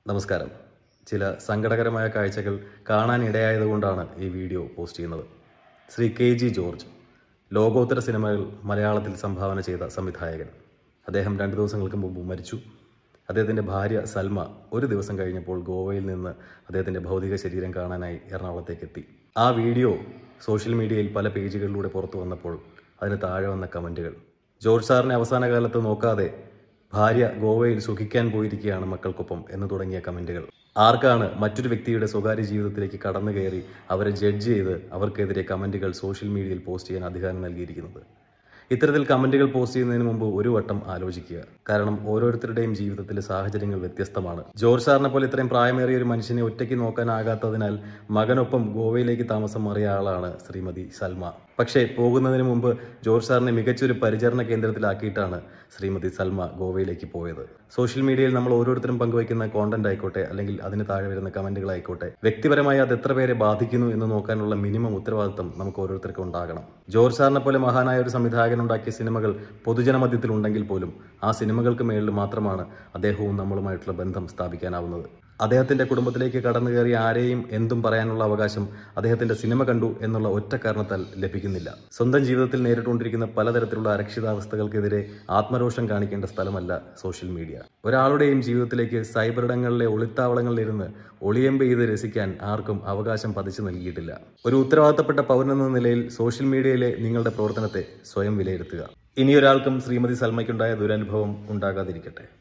നമസ്കാരം ചില സങ്കടകരമായ കാഴ്ചകൾ കാണാനിടയായതുകൊണ്ടാണ് ഈ വീഡിയോ പോസ്റ്റ് ചെയ്യുന്നത് ശ്രീ കെ ജി ജോർജ് ലോകോത്തര സിനിമകൾ മലയാളത്തിൽ സംഭാവന ചെയ്ത സംവിധായകൻ അദ്ദേഹം രണ്ട് ദിവസങ്ങൾക്ക് മുമ്പ് മരിച്ചു അദ്ദേഹത്തിൻ്റെ ഭാര്യ സൽമ ഒരു ദിവസം കഴിഞ്ഞപ്പോൾ ഗോവയിൽ നിന്ന് അദ്ദേഹത്തിൻ്റെ ഭൗതിക ശരീരം കാണാനായി എറണാകുളത്തേക്ക് എത്തി ആ വീഡിയോ സോഷ്യൽ മീഡിയയിൽ പല പേജുകളിലൂടെ പുറത്തു വന്നപ്പോൾ അതിന് താഴെ വന്ന കമൻറ്റുകൾ ജോർജ് സാറിനെ അവസാന കാലത്ത് നോക്കാതെ ഭാര്യ ഗോവയിൽ സുഖിക്കാൻ പോയിരിക്കുകയാണ് മക്കൾക്കൊപ്പം എന്ന് തുടങ്ങിയ കമന്റുകൾ ആർക്കാണ് മറ്റൊരു വ്യക്തിയുടെ സ്വകാര്യ ജീവിതത്തിലേക്ക് കടന്നു കയറി അവരെ ജഡ്ജ് ചെയ്ത് അവർക്കെതിരെ കമന്റുകൾ സോഷ്യൽ മീഡിയയിൽ പോസ്റ്റ് ചെയ്യാൻ അധികാരം നൽകിയിരിക്കുന്നത് ഇത്തരത്തിൽ കമന്റുകൾ പോസ്റ്റ് ചെയ്യുന്നതിന് മുമ്പ് ഒരു വട്ടം ആലോചിക്കുക കാരണം ഓരോരുത്തരുടെയും ജീവിതത്തിലെ സാഹചര്യങ്ങൾ വ്യത്യസ്തമാണ് ജോർജ് സാറിനെ പോലെ ഇത്രയും പ്രായമേറിയ ഒരു മനുഷ്യനെ ഒറ്റയ്ക്ക് നോക്കാനാകാത്തതിനാൽ മകനൊപ്പം ഗോവയിലേക്ക് താമസം മാറിയ ആളാണ് ശ്രീമതി സൽമ പക്ഷേ പോകുന്നതിന് മുമ്പ് ജോർജ് സാറിനെ മികച്ചൊരു പരിചരണ കേന്ദ്രത്തിലാക്കിയിട്ടാണ് ശ്രീമതി സൽമ ഗോവയിലേക്ക് പോയത് സോഷ്യൽ മീഡിയയിൽ നമ്മൾ ഓരോരുത്തരും പങ്കുവയ്ക്കുന്ന കോണ്ടന്റ് ആയിക്കോട്ടെ അല്ലെങ്കിൽ അതിന് താഴെ വരുന്ന കമന്റുകളായിക്കോട്ടെ വ്യക്തിപരമായി അത് എത്ര പേരെ ബാധിക്കുന്നു എന്ന് നോക്കാനുള്ള മിനിമം ഉത്തരവാദിത്തം നമുക്ക് ഓരോരുത്തർക്കും ഉണ്ടാകണം ജോർജ് സാറിനെ പോലെ മഹാനായ ഒരു സംവിധായകൻ ഉണ്ടാക്കിയ സിനിമകൾ പൊതുജനമധ്യത്തിൽ ഉണ്ടെങ്കിൽ പോലും ആ സിനിമകൾക്ക് മേളിൽ മാത്രമാണ് അദ്ദേഹവും നമ്മളുമായിട്ടുള്ള ബന്ധം സ്ഥാപിക്കാനാവുന്നത് അദ്ദേഹത്തിന്റെ കുടുംബത്തിലേക്ക് കടന്നു കയറി ആരെയും എന്തും പറയാനുള്ള അവകാശം അദ്ദേഹത്തിന്റെ സിനിമ കണ്ടു എന്നുള്ള ഒറ്റ കാരണത്താൽ ലഭിക്കുന്നില്ല സ്വന്തം ജീവിതത്തിൽ നേരിട്ടുകൊണ്ടിരിക്കുന്ന പലതരത്തിലുള്ള അരക്ഷിതാവസ്ഥകൾക്കെതിരെ ആത്മരോഷം കാണിക്കേണ്ട സ്ഥലമല്ല സോഷ്യൽ മീഡിയ ഒരാളുടെയും ജീവിതത്തിലേക്ക് സൈബർ ഇടങ്ങളിലെ ഒളിത്താവളങ്ങളിലിരുന്ന് ഒളിയമ്പ് ചെയ്ത് രസിക്കാൻ ആർക്കും അവകാശം പതിച്ചു നൽകിയിട്ടില്ല ഒരു ഉത്തരവാദിത്തപ്പെട്ട പൗരനെന്ന നിലയിൽ സോഷ്യൽ മീഡിയയിലെ നിങ്ങളുടെ പ്രവർത്തനത്തെ സ്വയം വിലയിരുത്തുക ഇനിയൊരാൾക്കും ശ്രീമതി സൽമയ്ക്കുണ്ടായ ദുരനുഭവം ഉണ്ടാകാതിരിക്കട്ടെ